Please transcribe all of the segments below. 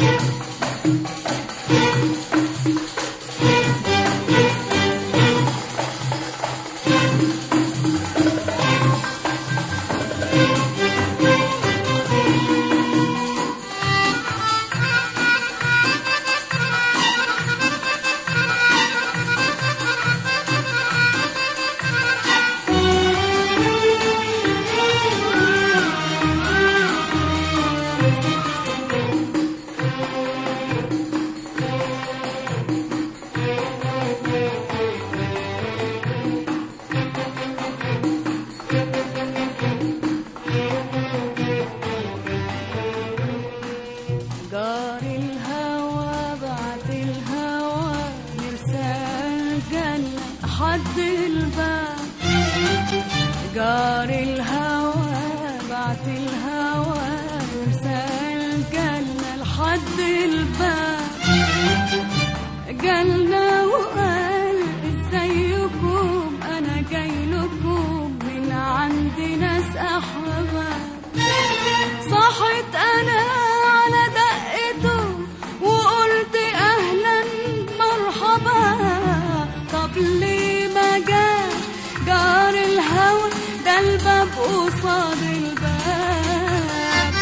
جار الهوى بعت الهوى مرسال جنة حد الباب جار الهوى بعت الهوى مرسال جنة لحد الباب جالنا وقال ازيكم انا جاي لكم من عند ناس احباب صحت انا على دقته وقلت اهلا مرحبا طب ليه ما جاش جار الهوى ده الباب قصاد الباب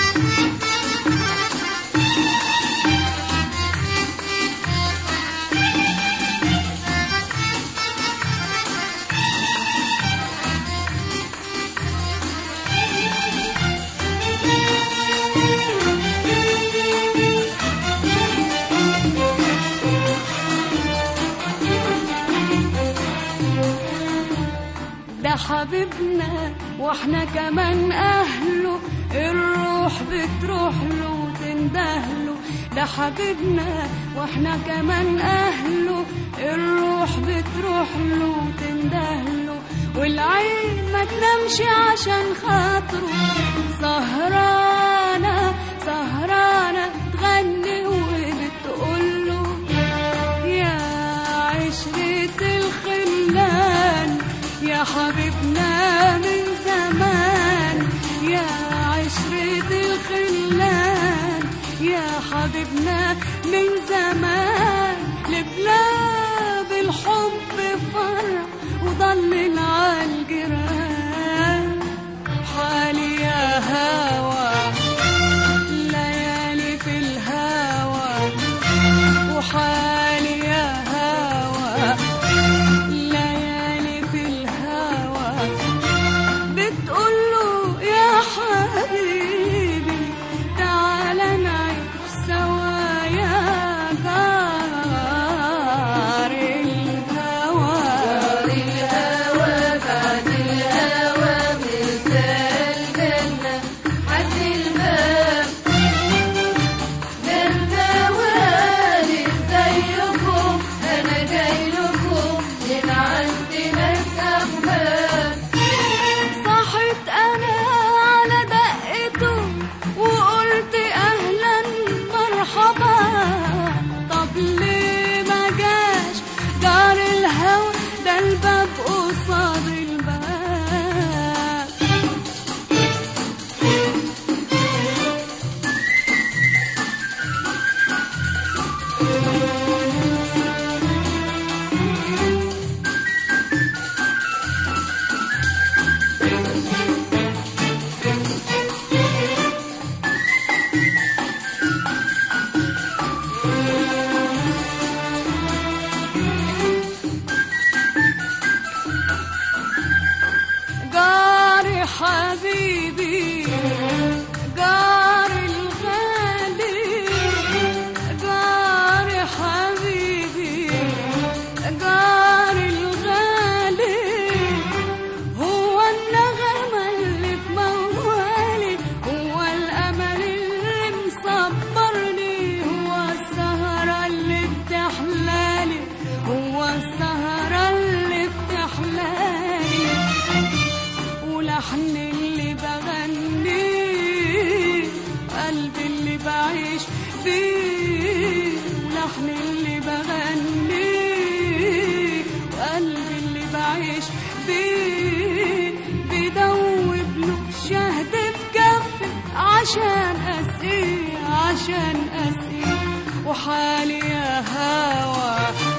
ده حبيبنا واحنا كمان اهله الروح بتروح له وتندهله ده حبيبنا واحنا كمان اهله الروح بتروح له وتندهله والعين ما تنامش عشان خاطره سهرانة سهرانة تغني وبتقوله يا عشرة الخلان يا حبيبنا من زمان يا عشرة الخلان يا حبيبنا من زمان لبلاد الحب فرح وضلل عالجيران حالي يا هوى ليالي في الهوى وحالي يا هوى ليالي في الهوى بتقوله يا حبيبي تعالى نعيش سوا يا دار الهوى صحت انا على دقته وقلت اهلا مرحبا طب ليه ما جاش دار الهوى ده الباب قصاد الباب جاري حبيبي جاري الغالي جاري حبيبي جاري الغالي هو النغمة اللي في موالي هو الأمل اللي مصبرني هو السهرة اللي بتحلالي هو السهرة اللي بتحلالي ولحن اللي بغنيه قلبي اللي بعيش فيه ولحن اللي بغنيه وقلبي اللي بعيش فيه بيدوب له شهد في كفي عشان أسير عشان أسير وحالي يا هوى